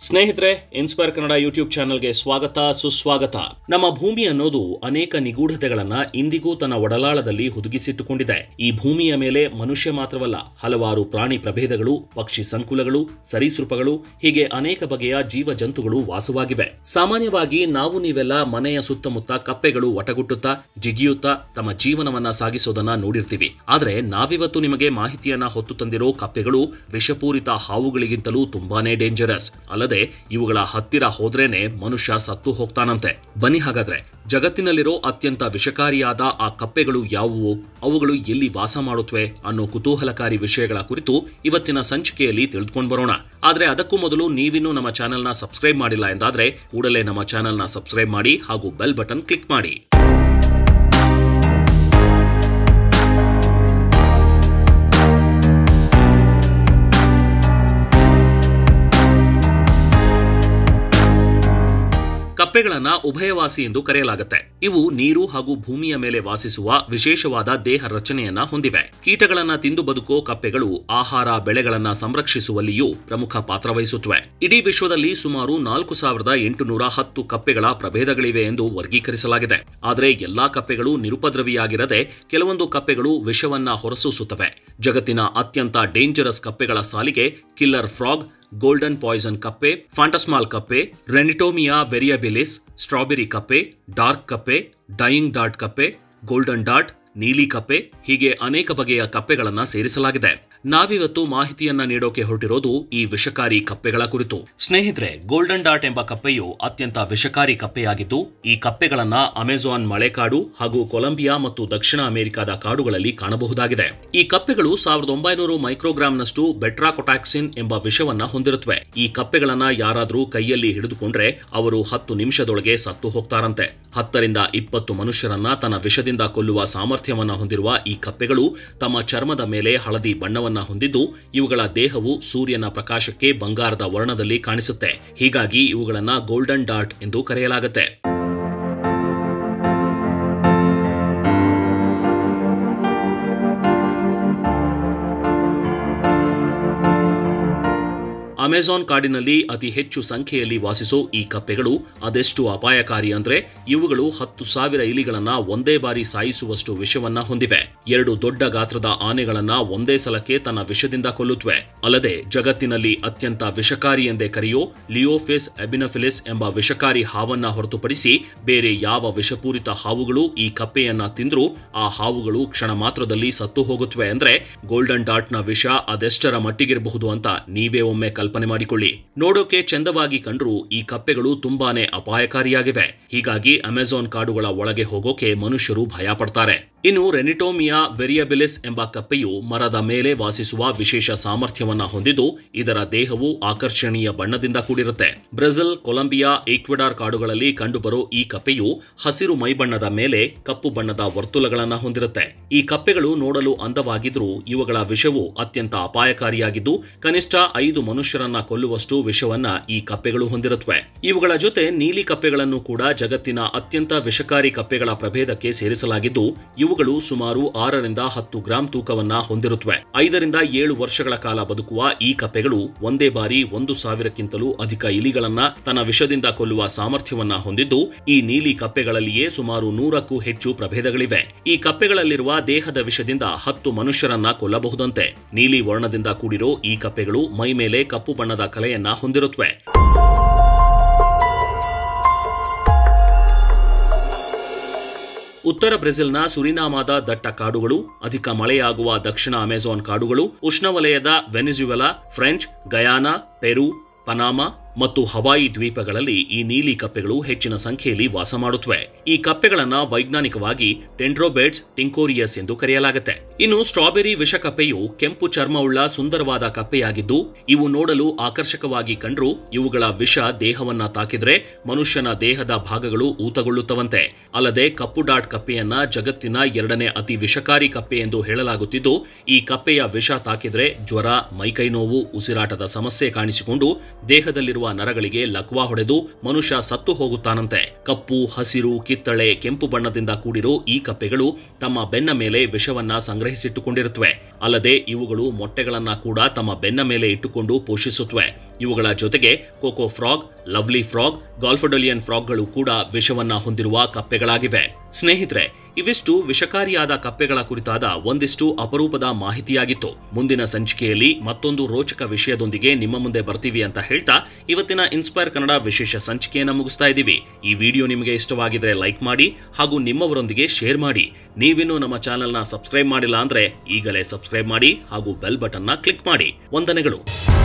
ಸ್ನೇಹಿತರೆ inspire Kannada YouTube ಚಾನೆಲ್ಗೆ ಸ್ವಾಗತ ಸುಸ್ವಾಗತ ನಮ್ಮ ಭೂಮಿ ಅನ್ನೋದು ಅನೇಕ ನಿಗೂಢತೆಗಳನ್ನ ಇಂದಿಗೂ ತನ್ನ ಒಡಲಾಳದಲ್ಲಿ ಹುದುಗಿಸಿಟ್ಟುಕೊಂಡಿದೆ ಈ ಭೂಮಿಯ ಮೇಲೆ ಮನುಷ್ಯ ಮಾತ್ರವಲ್ಲ ಹಲವಾರು ಪ್ರಾಣಿ ಪ್ರಭೇದಗಳು ಪಕ್ಷಿ ಸಂಕುಲಗಳು ಸರೀಸೃಪಗಳು ಹೀಗೆ ಅನೇಕ ಬಗೆಯ ಜೀವ ಜಂತುಗಳು ವಾಸವಾಗಿವೆ ಸಾಮಾನ್ಯವಾಗಿ ನಾವು ನೀವೆಲ್ಲ ಮನೆಯ ಸುತ್ತಮುತ್ತ ಕಪ್ಪೆಗಳು ಒಟಗುಟ್ಟುತ್ತಾ ಜಿಗಿಯುತ್ತಾ ತಮ್ಮ ಜೀವನವನ್ನ ಸಾಗಿಸೋದನ್ನ ನೋಡಿರ್ತೀವಿ ಆದ್ರೆ ನಾವಿವತ್ತು ನಿಮಗೆ ಮಾಹಿತಿಯನ್ನ ಹೊತ್ತು ತಂದಿರೋ ಕಪ್ಪೆಗಳು ವಿಷಪೂರಿತ ಹಾವುಗಳಿಗಿಂತಲೂ ತುಂಬಾನೇ ಡೇಂಜರಸ್ ಅಲ್ಲದೆ ಇವುಗಳ ಹತ್ತಿರ ಹೋದ್ರೇನೆ ಮನುಷ್ಯ ಸತ್ತು ಹೋಗ್ತಾನಂತೆ ಬನ್ನಿ ಹಾಗಾದ್ರೆ ಜಗತ್ತಿನಲ್ಲಿರೋ ಅತ್ಯಂತ ವಿಷಕಾರಿಯಾದ ಆ ಕಪ್ಪೆಗಳು ಯಾವುವು ಅವುಗಳು ಎಲ್ಲಿ ವಾಸ ಮಾಡುತ್ತವೆ ಅನ್ನೋ ಕುತೂಹಲಕಾರಿ ವಿಷಯಗಳ ಕುರಿತು ಇವತ್ತಿನ ಸಂಚಿಕೆಯಲ್ಲಿ ತಿಳಿದುಕೊಂಡು ಬರೋಣ ಆದ್ರೆ ಅದಕ್ಕೂ ಮೊದಲು ನೀವಿನ್ನೂ ನಮ್ಮ ಚಾನೆಲ್ನ ಸಬ್ಸ್ಕ್ರೈಬ್ ಮಾಡಿಲ್ಲ ಎಂದಾದ್ರೆ ಕೂಡಲೇ ನಮ್ಮ ಚಾನೆಲ್ನ ಸಬ್ಸ್ಕ್ರೈಬ್ ಮಾಡಿ ಹಾಗೂ ಬೆಲ್ ಬಟನ್ ಕ್ಲಿಕ್ ಮಾಡಿ ಕಪ್ಪೆಗಳನ್ನ ಉಭಯವಾಸಿ ಎಂದು ಕರೆಯಲಾಗುತ್ತೆ ಇವು ನೀರು ಹಾಗೂ ಭೂಮಿಯ ಮೇಲೆ ವಾಸಿಸುವ ವಿಶೇಷವಾದ ದೇಹ ರಚನೆಯನ್ನ ಹೊಂದಿವೆ ಕೀಟಗಳನ್ನ ತಿಂದು ಬದುಕೋ ಕಪ್ಪೆಗಳು ಆಹಾರ ಬೆಳೆಗಳನ್ನ ಸಂರಕ್ಷಿಸುವಲ್ಲಿಯೂ ಪ್ರಮುಖ ಪಾತ್ರ ವಹಿಸುತ್ತವೆ ಇಡೀ ವಿಶ್ವದಲ್ಲಿ ಸುಮಾರು ನಾಲ್ಕು ಸಾವಿರದ ಎಂಟುನೂರ ಹತ್ತು ಕಪ್ಪೆಗಳ ಪ್ರಭೇದಗಳಿವೆ ಎಂದು ವರ್ಗೀಕರಿಸಲಾಗಿದೆ ಆದರೆ ಎಲ್ಲಾ ಕಪ್ಪೆಗಳು ನಿರುಪದ್ರವಿಯಾಗಿರದೆ ಕೆಲವೊಂದು ಕಪ್ಪೆಗಳು ವಿಷವನ್ನ ಹೊರಸೂಸುತ್ತವೆ ಜಗತ್ತಿನ ಅತ್ಯಂತ ಡೇಂಜರಸ್ ಕಪ್ಪೆಗಳ ಸಾಲಿಗೆ ಕಿಲ್ಲರ್ ಫ್ರಾಗ್ ಗೋಲ್ಡನ್ ಪಾಯ್ಸನ್ ಕಪ್ಪೆ ಫಾಂಟಸ್ಮಾಲ್ ಕಪ್ಪೆ ರೆನಿಟೋಮಿಯಾ ವೆರಿಯಬಿಲಿಸ್ ಸ್ಟ್ರಾಬೆರಿ ಕಪ್ಪೆ ಡಾರ್ಕ್ ಕಪ್ಪೆ ಡೈಯಿಂಗ್ ಡಾಟ್ ಕಪ್ಪೆ ಗೋಲ್ಡನ್ ಡಾಟ್ ನೀಲಿ ಕಪ್ಪೆ ಹೀಗೆ ಅನೇಕ ಬಗೆಯ ಕಪ್ಪೆಗಳನ್ನ ಸೇರಿಸಲಾಗಿದೆ ನಾವಿವತ್ತು ಮಾಹಿತಿಯನ್ನ ನೀಡೋಕೆ ಹೊರಟಿರೋದು ಈ ವಿಷಕಾರಿ ಕಪ್ಪೆಗಳ ಕುರಿತು ಸ್ನೇಹಿತರೆ ಗೋಲ್ಡನ್ ಡಾಟ್ ಎಂಬ ಕಪ್ಪೆಯು ಅತ್ಯಂತ ವಿಷಕಾರಿ ಕಪ್ಪೆಯಾಗಿದ್ದು ಈ ಕಪ್ಪೆಗಳನ್ನ ಅಮೆಜಾನ್ ಮಳೆಕಾಡು ಹಾಗೂ ಕೊಲಂಬಿಯಾ ಮತ್ತು ದಕ್ಷಿಣ ಅಮೆರಿಕದ ಕಾಡುಗಳಲ್ಲಿ ಕಾಣಬಹುದಾಗಿದೆ ಈ ಕಪ್ಪೆಗಳು ಸಾವಿರದ ಒಂಬೈನೂರು ಮೈಕ್ರೋಗ್ರಾಂನಷ್ಟು ಬೆಟ್ರಾಕೊಟಾಕ್ಸಿನ್ ಎಂಬ ವಿಷವನ್ನ ಹೊಂದಿರುತ್ತವೆ ಈ ಕಪ್ಪೆಗಳನ್ನ ಯಾರಾದರೂ ಕೈಯಲ್ಲಿ ಹಿಡಿದುಕೊಂಡ್ರೆ ಅವರು ಹತ್ತು ನಿಮಿಷದೊಳಗೆ ಸತ್ತು ಹೋಗ್ತಾರಂತೆ ಹತ್ತರಿಂದ ಇಪ್ಪತ್ತು ಮನುಷ್ಯರನ್ನ ತನ್ನ ವಿಷದಿಂದ ಕೊಲ್ಲುವ ಸಾಮರ್ಥ್ಯವನ್ನ ಹೊಂದಿರುವ ಈ ಕಪ್ಪೆಗಳು ತಮ್ಮ ಚರ್ಮದ ಮೇಲೆ ಹಳದಿ ಬಣ್ಣವನ್ನ ಹೊಂದಿದ್ದು ಇವುಗಳ ದೇಹವು ಸೂರ್ಯನ ಪ್ರಕಾಶಕ್ಕೆ ಬಂಗಾರದ ವರ್ಣದಲ್ಲಿ ಕಾಣಿಸುತ್ತೆ ಹೀಗಾಗಿ ಇವುಗಳನ್ನ ಗೋಲ್ಡನ್ ಡಾಟ್ ಎಂದು ಕರೆಯಲಾಗುತ್ತೆ ಅಮೆಜಾನ್ ಕಾಡಿನಲ್ಲಿ ಅತಿ ಹೆಚ್ಚು ಸಂಖ್ಯೆಯಲ್ಲಿ ವಾಸಿಸೋ ಈ ಕಪ್ಪೆಗಳು ಅದೆಷ್ಟು ಅಪಾಯಕಾರಿ ಅಂದ್ರೆ ಇವುಗಳು ಹತ್ತು ಸಾವಿರ ಇಲಿಗಳನ್ನ ಒಂದೇ ಬಾರಿ ಸಾಯಿಸುವಷ್ಟು ವಿಷವನ್ನ ಹೊಂದಿವೆ ಎರಡು ದೊಡ್ಡ ಗಾತ್ರದ ಆನೆಗಳನ್ನ ಒಂದೇ ಸಲಕ್ಕೆ ತನ್ನ ವಿಷದಿಂದ ಕೊಲ್ಲುತ್ತವೆ ಅಲ್ಲದೆ ಜಗತ್ತಿನಲ್ಲಿ ಅತ್ಯಂತ ವಿಷಕಾರಿ ಎಂದೇ ಕರೆಯೋ ಲಿಯೋಫಿಸ್ ಎಬಿನಫಿಲಿಸ್ ಎಂಬ ವಿಷಕಾರಿ ಹಾವನ್ನ ಹೊರತುಪಡಿಸಿ ಬೇರೆ ಯಾವ ವಿಷಪೂರಿತ ಹಾವುಗಳು ಈ ಕಪ್ಪೆಯನ್ನ ತಿಂದ್ರೂ ಆ ಹಾವುಗಳು ಕ್ಷಣ ಮಾತ್ರದಲ್ಲಿ ಸತ್ತು ಹೋಗುತ್ತವೆ ಅಂದ್ರೆ ಗೋಲ್ಡನ್ ಡಾಟ್ ನ ವಿಷ ಅದೆಷ್ಟರ ಮಟ್ಟಿಗಿರಬಹುದು ಅಂತ ನೀವೇ ಒಮ್ಮೆ ಕಲ್ಪನೆ ಮಾಡಿಕೊಳ್ಳಿ ನೋಡೋಕೆ ಚಂದವಾಗಿ ಕಂಡ್ರೂ ಈ ಕಪ್ಪೆಗಳು ತುಂಬಾನೇ ಅಪಾಯಕಾರಿಯಾಗಿವೆ ಹೀಗಾಗಿ ಅಮೆಜಾನ್ ಕಾಡುಗಳ ಒಳಗೆ ಹೋಗೋಕೆ ಮನುಷ್ಯರು ಭಯ ಪಡ್ತಾರೆ ಇನ್ನು ರೆನಿಟೋಮಿಯಾ ವೆರಿಯಬಿಲಿಸ್ ಎಂಬ ಕಪ್ಪೆಯು ಮರದ ಮೇಲೆ ವಾಸಿಸುವ ವಿಶೇಷ ಸಾಮರ್ಥ್ಯವನ್ನ ಹೊಂದಿದ್ದು ಇದರ ದೇಹವು ಆಕರ್ಷಣೀಯ ಬಣ್ಣದಿಂದ ಕೂಡಿರುತ್ತೆ ಬ್ರೆಜಿಲ್ ಕೊಲಂಬಿಯಾ ಈಕ್ವೆಡಾರ್ ಕಾಡುಗಳಲ್ಲಿ ಕಂಡುಬರೋ ಈ ಕಪ್ಪೆಯು ಹಸಿರು ಮೈಬಣ್ಣದ ಮೇಲೆ ಕಪ್ಪು ಬಣ್ಣದ ವರ್ತುಲಗಳನ್ನ ಹೊಂದಿರುತ್ತೆ ಈ ಕಪ್ಪೆಗಳು ನೋಡಲು ಅಂದವಾಗಿದ್ರೂ ಇವುಗಳ ವಿಷವು ಅತ್ಯಂತ ಅಪಾಯಕಾರಿಯಾಗಿದ್ದು ಕನಿಷ್ಠ ಐದು ಮನುಷ್ಯರನ್ನ ಕೊಲ್ಲುವಷ್ಟು ವಿಷವನ್ನ ಈ ಕಪ್ಪೆಗಳು ಹೊಂದಿರುತ್ತವೆ ಇವುಗಳ ಜೊತೆ ನೀಲಿ ಕಪ್ಪೆಗಳನ್ನು ಕೂಡ ಜಗತ್ತಿನ ಅತ್ಯಂತ ವಿಷಕಾರಿ ಕಪ್ಪೆಗಳ ಪ್ರಭೇದಕ್ಕೆ ಸೇರಿಸಲಾಗಿದ್ದು ಇವುಗಳು ಸುಮಾರು ಆರರಿಂದ ಹತ್ತು ಗ್ರಾಂ ತೂಕವನ್ನ ಹೊಂದಿರುತ್ತವೆ ಐದರಿಂದ ಏಳು ವರ್ಷಗಳ ಕಾಲ ಬದುಕುವ ಈ ಕಪ್ಪೆಗಳು ಒಂದೇ ಬಾರಿ ಒಂದು ಸಾವಿರಕ್ಕಿಂತಲೂ ಅಧಿಕ ಇಲಿಗಳನ್ನ ತನ್ನ ವಿಷದಿಂದ ಕೊಲ್ಲುವ ಸಾಮರ್ಥ್ಯವನ್ನ ಹೊಂದಿದ್ದು ಈ ನೀಲಿ ಕಪ್ಪೆಗಳಲ್ಲಿಯೇ ಸುಮಾರು ನೂರಕ್ಕೂ ಹೆಚ್ಚು ಪ್ರಭೇದಗಳಿವೆ ಈ ಕಪ್ಪೆಗಳಲ್ಲಿರುವ ದೇಹದ ವಿಷದಿಂದ ಹತ್ತು ಮನುಷ್ಯರನ್ನ ಕೊಲ್ಲಬಹುದಂತೆ ನೀಲಿ ವರ್ಣದಿಂದ ಕೂಡಿರೋ ಈ ಕಪ್ಪೆಗಳು ಮೈ ಮೇಲೆ ಕಪ್ಪು ಬಣ್ಣದ ಕಲೆಯನ್ನ ಹೊಂದಿರುತ್ತವೆ ಉತ್ತರ ಬ್ರೆಜಿಲ್ನ ಸುರಿನಾಮಾದ ದಟ್ಟ ಕಾಡುಗಳು ಅಧಿಕ ಮಳೆಯಾಗುವ ದಕ್ಷಿಣ ಅಮೆಜಾನ್ ಕಾಡುಗಳು ಉಷ್ಣವಲಯದ Venezuela French Guiana Peru Panama ಮತ್ತು ಹವಾಯಿ ದ್ವೀಪಗಳಲ್ಲಿ ಈ ನೀಲಿ ಕಪ್ಪೆಗಳು ಹೆಚ್ಚಿನ ಸಂಖ್ಯೆಯಲ್ಲಿ ವಾಸ ಮಾಡುತ್ತವೆ ಈ ಕಪ್ಪೆಗಳನ್ನ ವೈಜ್ಞಾನಿಕವಾಗಿ ಟೆಂಡ್ರೋಬೇಟ್ಸ್ ಟಿಂಕೋರಿಯಸ್ ಎಂದು ಕರೆಯಲಾಗುತ್ತೆ ಇನ್ನು ಸ್ಟ್ರಾಬೆರಿ ವಿಷಕಪ್ಪೆಯು ಕೆಂಪು ಚರ್ಮವುಳ್ಳ ಸುಂದರವಾದ ಕಪ್ಪೆಯಾಗಿದ್ದು ಇವು ನೋಡಲು ಆಕರ್ಷಕವಾಗಿ ಕಂಡ್ರೂ ಇವುಗಳ ವಿಷ ದೇಹವನ್ನ ತಾಕಿದ್ರೆ ಮನುಷ್ಯನ ದೇಹದ ಭಾಗಗಳು ಊತಗೊಳ್ಳುತ್ತವಂತೆ ಅಲ್ಲದೆ ಕಪ್ಪು ಡಾಟ್ ಕಪ್ಪೆಯನ್ನ ಜಗತ್ತಿನ ಎರಡನೇ ಅತಿ ವಿಷಕಾರಿ ಕಪ್ಪೆ ಎಂದು ಹೇಳಲಾಗುತ್ತಿದ್ದು ಈ ಕಪ್ಪೆಯ ವಿಷ ತಾಕಿದ್ರೆ ಜ್ವರ ಮೈಕೈ ನೋವು ಉಸಿರಾಟದ ಸಮಸ್ಯೆ ಕಾಣಿಸಿಕೊಂಡು ದೇಹದಲ್ಲಿರುವ ನರಗಳಿಗೆ ಲಕ್ವಾ ಹೊಡೆದು ಮನುಷ್ಯ ಸತ್ತು ಹೋಗುತ್ತಾನಂತೆ ಕಪ್ಪು ಹಸಿರು ಕಿತ್ತಳೆ ಕೆಂಪು ಬಣ್ಣದಿಂದ ಕೂಡಿರೋ ಈ ಕಪ್ಪೆಗಳು ತಮ್ಮ ಬೆನ್ನ ಮೇಲೆ ವಿಷವನ್ನ ಸಂಗ್ರಹಿಸಿಟ್ಟುಕೊಂಡಿರುತ್ತವೆ ಅಲ್ಲದೆ ಇವುಗಳು ಮೊಟ್ಟೆಗಳನ್ನ ಕೂಡ ತಮ್ಮ ಬೆನ್ನ ಮೇಲೆ ಇಟ್ಟುಕೊಂಡು ಪೋಷಿಸುತ್ತವೆ ಇವುಗಳ ಜೊತೆಗೆ ಕೋಕೋ ಫ್ರಾಗ್ ಲವ್ಲಿ ಫ್ರಾಗ್ ಗಾಲ್ಫಡಲಿಯನ್ ಫ್ರಾಗ್ಗಳು ಕೂಡ ವಿಷವನ್ನ ಹೊಂದಿರುವ ಕಪ್ಪೆಗಳಾಗಿವೆ ಸ್ನೇಹಿತರೆ ಇವಿಷ್ಟು ವಿಷಕಾರಿಯಾದ ಕಪ್ಪೆಗಳ ಕುರಿತಾದ ಒಂದಿಷ್ಟು ಅಪರೂಪದ ಮಾಹಿತಿಯಾಗಿತ್ತು ಮುಂದಿನ ಸಂಚಿಕೆಯಲ್ಲಿ ಮತ್ತೊಂದು ರೋಚಕ ವಿಷಯದೊಂದಿಗೆ ನಿಮ್ಮ ಮುಂದೆ ಬರ್ತೀವಿ ಅಂತ ಹೇಳ್ತಾ ಇವತ್ತಿನ ಇನ್ಸ್ಪೈರ್ ಕನ್ನಡ ವಿಶೇಷ ಸಂಚಿಕೆಯನ್ನ ಮುಗಿಸ್ತಾ ಇದ್ದೀವಿ ಈ ವಿಡಿಯೋ ನಿಮಗೆ ಇಷ್ಟವಾಗಿದ್ರೆ ಲೈಕ್ ಮಾಡಿ ಹಾಗೂ ನಿಮ್ಮವರೊಂದಿಗೆ ಶೇರ್ ಮಾಡಿ ನೀವಿನ್ನೂ ನಮ್ಮ ಚಾನೆಲ್ನ ಸಬ್ಸ್ಕ್ರೈಬ್ ಮಾಡಿಲ್ಲ ಅಂದ್ರೆ ಈಗಲೇ ಸಬ್ಸ್ಕ್ರೈಬ್ ಮಾಡಿ ಹಾಗೂ ಬೆಲ್ ಬಟನ್ನ ಕ್ಲಿಕ್ ಮಾಡಿ ವಂದನೆಗಳು